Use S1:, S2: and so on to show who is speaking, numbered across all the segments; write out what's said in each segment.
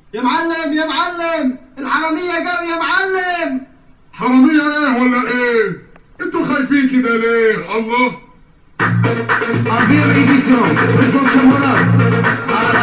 S1: يا معلم يا معلم الحرامية جاوا يا معلم
S2: حرامية ايه ولا ايه انتوا خايفين كده ليه الله
S3: Avião edição, Prisão Chamorado.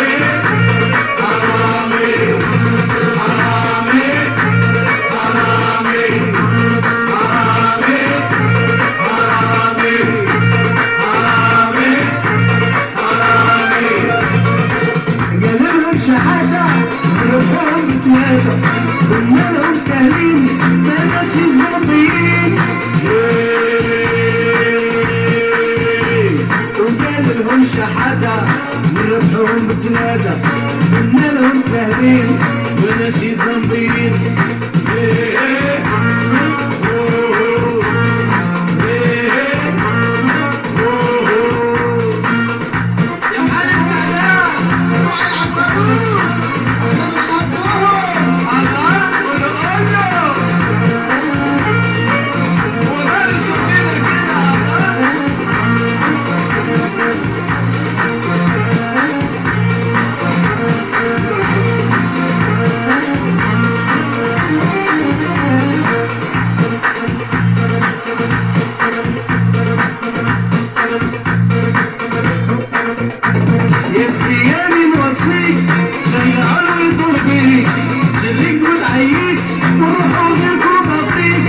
S3: قلبهم شحاتة روحهم بتلاتة قلنا لهم سهلين بلاش الزبيين وقال لهم شحاتة روحهم بتلاتة قلنا لهم سهلين بلاش الزبيين
S1: يا معلم سلام اوعى يعبروه عشان يحطوهم
S3: يا سيامي نوصيك خلي علوي ضربيك خليك وتعييك وروحوا غيركم بطيك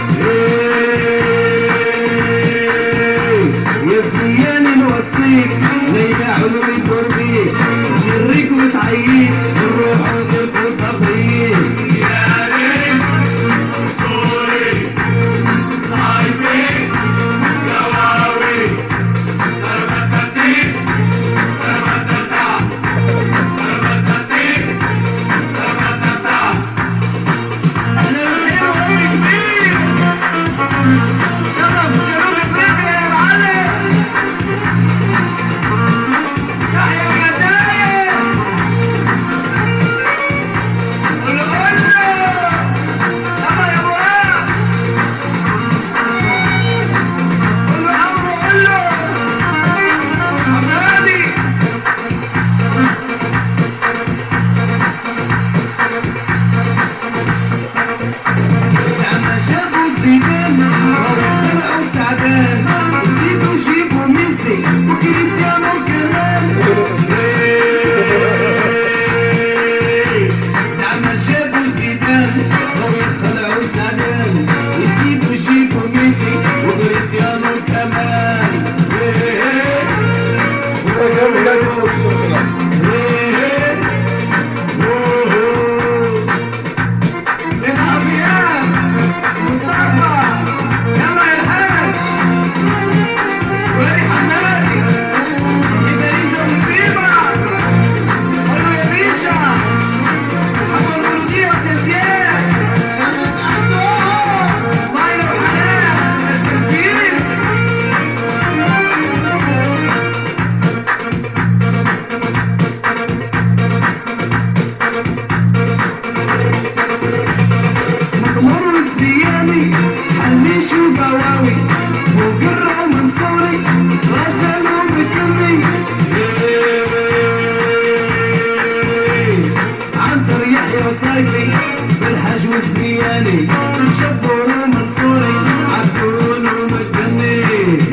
S3: يا سيامي نوصيك خلي علوي ضربيك جريك وتعييك وروحوا غيركم بطيك يا ريت صوري صايبي قواوي تربتتي لما شافوا زيدان راحوا طلعوا سعدان وزيدوا جيبوا ميسي وكريستيانو كمان لما شافوا زيدان راحوا طلعوا سعدان وزيدوا جيبوا ميسي وكريستيانو كمان من أبيات مصطفى يلا يا الحاج ولي حمادي إداريزة مصيبة قولوا يا بيشا حضر المدير والتسيير مايلة وحنان التسيير مطمر الزياني حليش وبواوي وقرع منصوري غزلوا بكمي عنتر يحيى وصايفي بالحاج والزياني شبور منصوري عبدون ومكني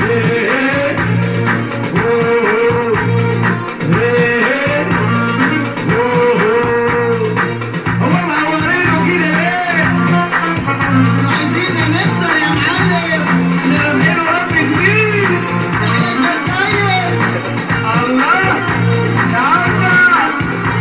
S3: هو معورينه كده ليه؟
S1: عايزين نفطر يا معلم
S3: نرميله رب كبير
S1: تعالى طيب
S3: الله يا عمر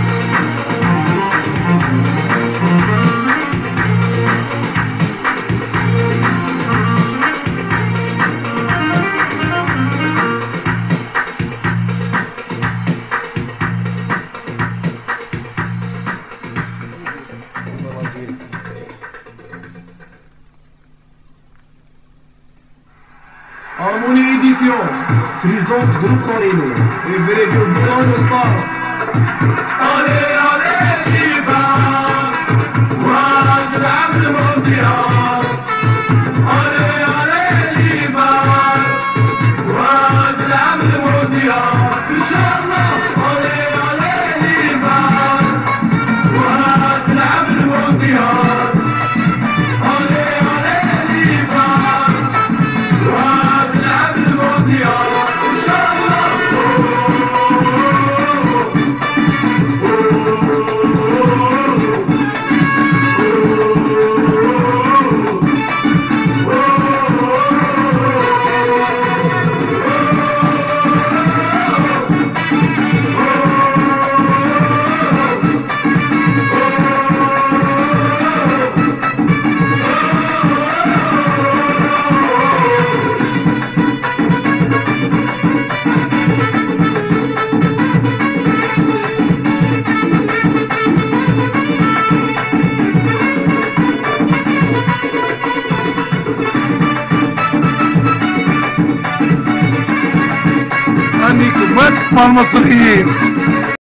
S4: Harmonie Édition, Trison Groupe Torino, et Vélégo Milano Sport.
S5: Allez, allez, Liban, وعد العبد المونديال. Allez, allez, Liban, وعد العبد المونديال. إن شاء الله. Allez, allez, Liban,
S6: المصريين